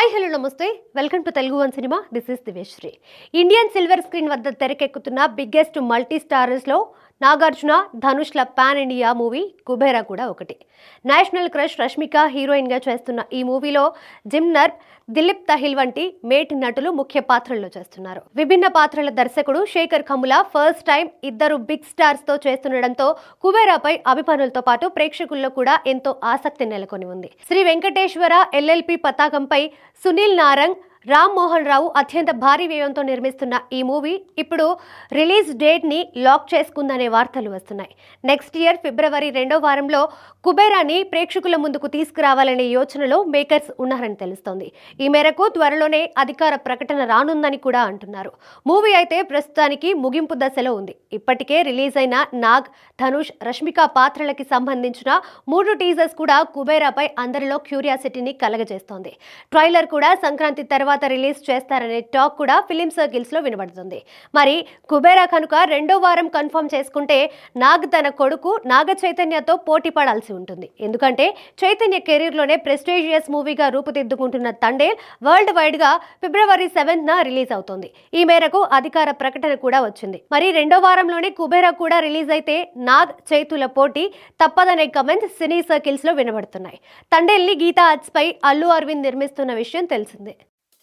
hi hello నమస్తే welcome to Telugu one cinema this is Diveshri Indian silver screen వద్ద తెరకెక్కుతున్న biggest multi స్టారర్స్లో నాగార్జున ధనుష్ల పాన్ ఇండియా మూవీ కుబేరా కూడా ఒకటి నేషనల్ క్రష్ రష్మిక హీరోయిన్గా చేస్తున్న ఈ మూవీలో జిమ్నర్ దిలీప్ తహిల్ వంటి మేటి నటులు ముఖ్య పాత్రల్లో చేస్తున్నారు విభిన్న పాత్రల దర్శకుడు శేఖర్ కముల ఫస్ట్ టైం ఇద్దరు బిగ్ స్టార్స్ తో చేస్తుండడంతో కుబేరాపై అభిమానులతో పాటు ప్రేక్షకుల్లో కూడా ఎంతో ఆసక్తి నెలకొని ఉంది శ్రీ వెంకటేశ్వర ఎల్ఎల్పి పతాకంపై సునీల్ నారంగ్ రామ్ మోహన్ రావు అత్యంత భారీ వ్యయంతో నిర్మిస్తున్న ఈ మూవీ ఇప్పుడు రిలీజ్ డేట్ ని లాక్ చేసుకుందనే వార్తలు వస్తున్నాయి నెక్స్ట్ ఇయర్ ఫిబ్రవరి రెండో వారంలో కుబేరాని ప్రేక్షకుల ముందుకు తీసుకురావాలనే యోచనలో మేకర్స్ ఉన్నారని తెలుస్తోంది ఈ మేరకు త్వరలోనే అధికార ప్రకటన రానుందని కూడా అంటున్నారు మూవీ అయితే ప్రస్తుతానికి ముగింపు దశలో ఉంది ఇప్పటికే రిలీజ్ అయిన నాగ్ ధనుష్ రష్మిక పాత్రలకి సంబంధించిన మూడు టీజర్స్ కూడా కుబేరాపై అందరిలో క్యూరియాసిటీని కలగజేస్తోంది ట్రైలర్ కూడా సంక్రాంతి తర్వాత రిలీజ్ చేస్తారనే టాక్ కూడా ఫిలిం సర్కిల్స్ లో వినబడుతుంది మరి కుబేరా కనుక రెండో వారం కన్ఫర్మ్ చేసుకుంటే నాగ్ తన కొడుకు నాగ చైతన్యతో పోటీ పడాల్సి ఉంటుంది ఎందుకంటే చైతన్య కెరీర్ లోనే ప్రెస్టీజియస్ మూవీగా రూపుదిద్దుకుంటున్న తండేల్ వరల్డ్ వైడ్ గా ఫిబ్రవరి సెవెంత్ న రిలీజ్ అవుతోంది ఈ మేరకు అధికార ప్రకటన కూడా వచ్చింది మరి రెండో వారంలోనే కుబేరా కూడా రిలీజ్ అయితే నాగ్ చైతుల పోటీ తప్పదనే కమెంట్స్ సినీ సర్కిల్స్ లో వినబడుతున్నాయి తండేల్ని గీతా అర్ట్స్ పై అల్లు అరవింద్ నిర్మిస్తున్న విషయం తెలిసిందే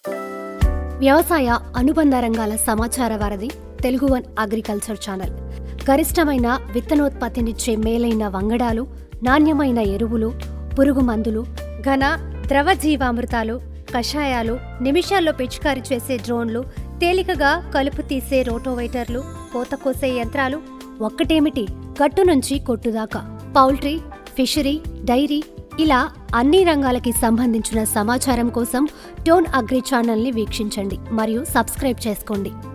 వ్యవసాయ అనుబంధ రంగాల సమాచార వారధి తెలుగు వన్ అగ్రికల్చర్ ఛానల్ గరిష్టమైన విత్తనోత్పత్తినిచ్చే మేలైన వంగడాలు నాణ్యమైన ఎరువులు పురుగు మందులు ఘన ద్రవ జీవామృతాలు కషాయాలు నిమిషాల్లో పిచికారీ చేసే డ్రోన్లు తేలికగా కలుపు తీసే రోటోవైటర్లు కోత కోసే యంత్రాలు ఒక్కటేమిటి గట్టు నుంచి కొట్టుదాకా పౌల్ట్రీ ఫిషరీ డైరీ ఇలా అన్ని రంగాలకి సంబంధించిన సమాచారం కోసం టోన్ అగ్రి ఛానల్ని వీక్షించండి మరియు సబ్స్క్రైబ్ చేసుకోండి